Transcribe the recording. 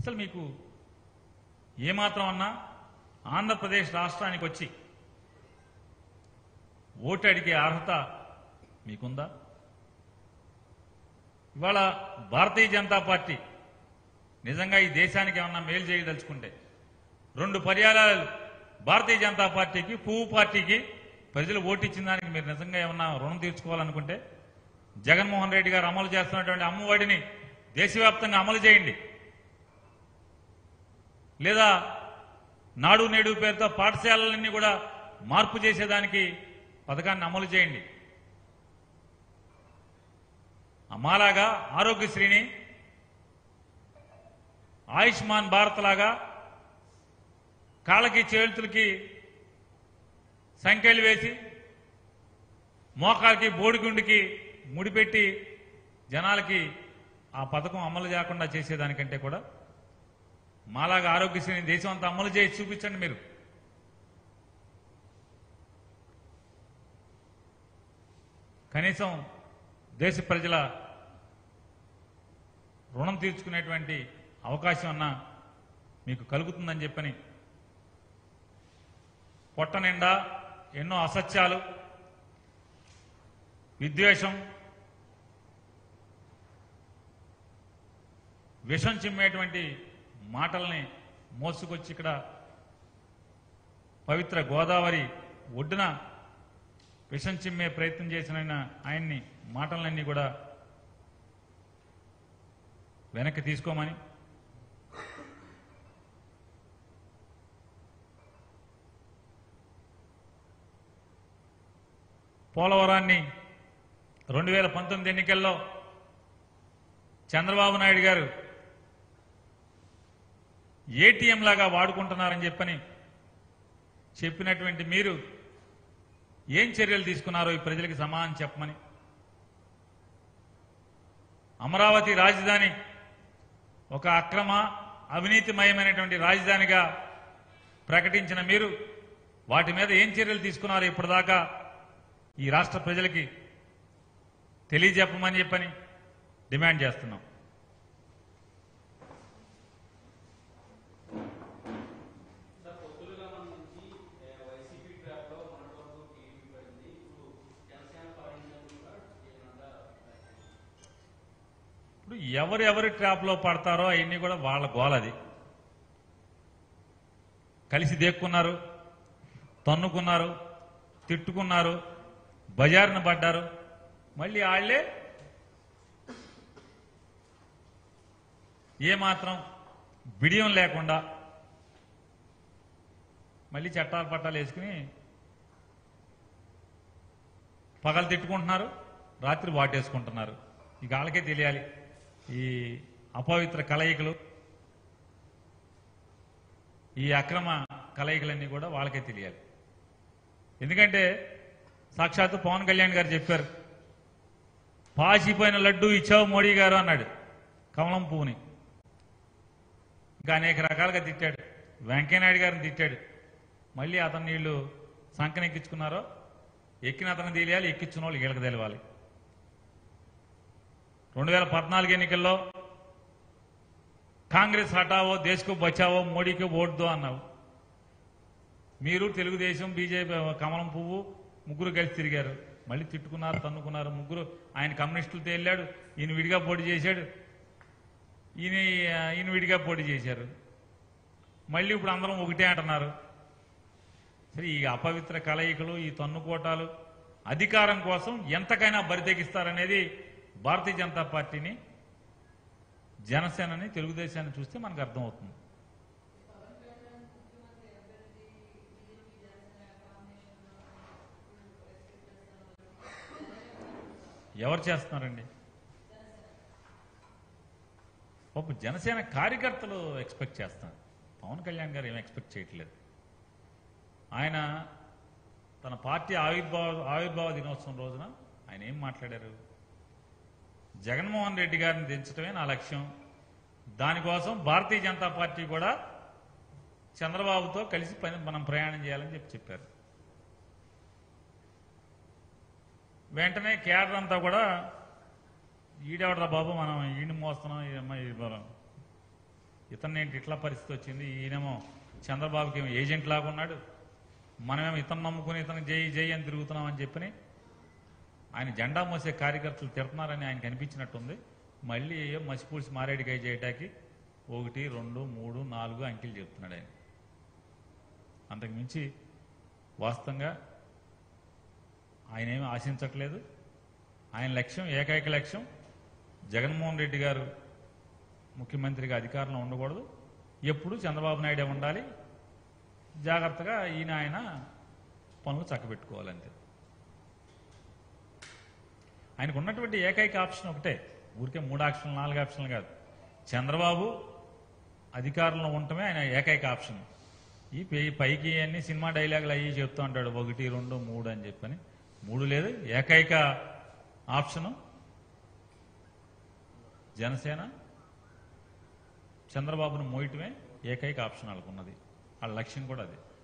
అసలు మీకు ఏమాత్రం అన్నా ఆంధ్రప్రదేశ్ రాష్ట్రానికి వచ్చి ఓటు అడిగే అర్హత మీకుందా ఇవాళ భారతీయ జనతా పార్టీ నిజంగా ఈ దేశానికి ఏమన్నా మేలు చేయదలుచుకుంటే రెండు పర్యాయాలు భారతీయ జనతా పార్టీకి పువ్వు పార్టీకి ప్రజలు ఓటు ఇచ్చిన దానికి మీరు నిజంగా ఏమన్నా రుణం తీర్చుకోవాలనుకుంటే జగన్మోహన్ రెడ్డి గారు అమలు చేస్తున్నటువంటి అమ్మఒడిని దేశవ్యాప్తంగా అమలు చేయండి లేదా నాడు నేడు పేరుతో పాఠశాలలన్నీ కూడా మార్పు చేసేదానికి పథకాన్ని అమలు చేయండి అమ్మాలాగా ఆరోగ్యశ్రీని ఆయుష్మాన్ భారత్ లాగా కాళ్ళకి చేతులకి సంఖ్యలు వేసి మోకాలకి బోడిగుండికి ముడిపెట్టి జనాలకి ఆ పథకం అమలు చేయకుండా చేసేదానికంటే కూడా మాలాగా ఆరోగ్యశ్రీని దేశం అంతా అమలు చేసి చూపించండి మీరు కనీసం దేశ ప్రజల రుణం తీర్చుకునేటువంటి అవకాశం అన్నా మీకు కలుగుతుందని చెప్పని పొట్ట నిండా ఎన్నో అసత్యాలు విద్వేషం విషం చిమ్మేటువంటి మాటల్ని మోసుకొచ్చి ఇక్కడ పవిత్ర గోదావరి ఒడ్డున విషం చిమ్మే ప్రయత్నం చేసిన ఆయన ఆయన్ని మాటలన్నీ కూడా వెనక్కి తీసుకోమని పోలవరాన్ని రెండు వేల పంతొమ్మిది ఎన్నికల్లో చంద్రబాబు నాయుడు గారు ఏటీఎం లాగా వాడుకుంటున్నారని చెప్పని చెప్పినటువంటి మీరు ఏం చర్యలు తీసుకున్నారో ఈ ప్రజలకు సమాధానం చెప్పమని అమరావతి రాజధాని ఒక అక్రమ అవినీతిమయమైనటువంటి రాజధానిగా ప్రకటించిన మీరు వాటి మీద ఏం చర్యలు తీసుకున్నారో ఇప్పటిదాకా ఈ రాష్ట్ర ప్రజలకి తెలియజెప్పమని చెప్పని డిమాండ్ చేస్తున్నాం ఇప్పుడు ఎవరు ఎవరి ట్రాప్లో పడతారో అవన్నీ కూడా వాళ్ళ గోలది కలిసి దేక్కున్నారు తన్నుకున్నారు తిట్టుకున్నారు బజారున పడ్డారు మళ్ళీ వాళ్ళే ఏమాత్రం బిడియం లేకుండా మళ్ళీ చట్టాలు పట్టాలు వేసుకుని పగలు తిట్టుకుంటున్నారు రాత్రి వాటేసుకుంటున్నారు ఇక వాళ్ళకే తెలియాలి ఈ అపవిత్ర కలయికలు ఈ అక్రమ కలయికలన్నీ కూడా వాళ్ళకే తెలియాలి ఎందుకంటే సాక్షాత్తు పవన్ కళ్యాణ్ గారు చెప్పారు పాసిపోయిన లడ్డు ఇచ్చావు మోడీ గారు అన్నాడు కమలం పువ్వుని ఇంకా అనేక రకాలుగా తిట్టాడు వెంకయ్యనాయుడు గారిని తిట్టాడు మళ్ళీ అతన్ని వీళ్ళు సంకనెక్కించుకున్నారో ఎక్కిన అతను తెలియాలి ఎక్కించిన వాళ్ళు వీళ్ళకి తెలవాలి రెండు వేల పద్నాలుగు ఎన్నికల్లో కాంగ్రెస్ హటావో దేశకు బచావో మోడీకి ఓటుదో అన్నావు మీరు తెలుగుదేశం బీజేపీ కమలం పువ్వు ముగ్గురు కలిసి తిరిగారు మళ్ళీ తిట్టుకున్నారు తన్నుకున్నారు ముగ్గురు ఆయన కమ్యూనిస్టులతో వెళ్ళాడు ఈయన విడిగా పోటీ చేశాడు ఈయన ఈయన విడిగా పోటీ చేశారు మళ్ళీ ఇప్పుడు అందరం ఒకటే అంటున్నారు సరే ఈ అపవిత్ర కలయికలు ఈ తన్నుకోటాలు అధికారం కోసం ఎంతకైనా బరితెగిస్తారనేది భారతీయ జనతా పార్టీని జనసేనని తెలుగుదేశాన్ని చూస్తే మనకు అర్థమవుతుంది ఎవరు చేస్తున్నారండి పాప జనసేన కార్యకర్తలు ఎక్స్పెక్ట్ చేస్తున్నారు పవన్ కళ్యాణ్ గారు ఏం ఎక్స్పెక్ట్ చేయట్లేదు ఆయన తన పార్టీ ఆవిర్భావ ఆవిర్భావ దినోత్సవం రోజున ఆయన ఏం మాట్లాడారు జగన్మోహన్ రెడ్డి గారిని దించడమే నా లక్ష్యం దానికోసం భారతీయ జనతా పార్టీ కూడా చంద్రబాబుతో కలిసి పని మనం ప్రయాణం చేయాలని చెప్పి చెప్పారు వెంటనే కేడర్ అంతా కూడా ఈడెవడరా బాబు మనం ఈయన మోస్తున్నాం ఈ అమ్మాయి మనం ఇతను ఏంటి ఇట్లా పరిస్థితి వచ్చింది ఈయనేమో చంద్రబాబుకి ఏమో ఏజెంట్ లాగా ఉన్నాడు మనమేమో ఇతను నమ్ముకుని ఇతను జై జై అని తిరుగుతున్నాం అని చెప్పని ఆయన జెండా మోసే కార్యకర్తలు తిడుతున్నారని ఆయనకు అనిపించినట్టుంది మళ్ళీ మసిపూసి మారేడికాయ చేయటానికి ఒకటి రెండు మూడు నాలుగు అంకెలు చెప్తున్నాడు ఆయన అంతకు మించి వాస్తవంగా ఆయన ఏమీ ఆశించట్లేదు ఆయన లక్ష్యం ఏకైక లక్ష్యం జగన్మోహన్ రెడ్డి గారు ముఖ్యమంత్రిగా అధికారంలో ఉండకూడదు ఎప్పుడు చంద్రబాబు నాయుడే ఉండాలి జాగ్రత్తగా ఈయన ఆయన పనులు చక్కబెట్టుకోవాలంతే ఆయనకు ఉన్నటువంటి ఏకైక ఆప్షన్ ఒకటే ఊరికే మూడు ఆప్షన్లు నాలుగు ఆప్షన్లు కాదు చంద్రబాబు అధికారంలో ఉండటమే ఆయన ఏకైక ఆప్షన్ ఈ పై- పైకి అన్ని సినిమా డైలాగులు అయ్యి చెప్తూ ఉంటాడు ఒకటి రెండు మూడు అని చెప్పని మూడు లేదు ఏకైక ఆప్షను జనసేన చంద్రబాబును మోయటమే ఏకైక ఆప్షన్ వాళ్ళకు ఉన్నది వాళ్ళ లక్ష్యం కూడా అది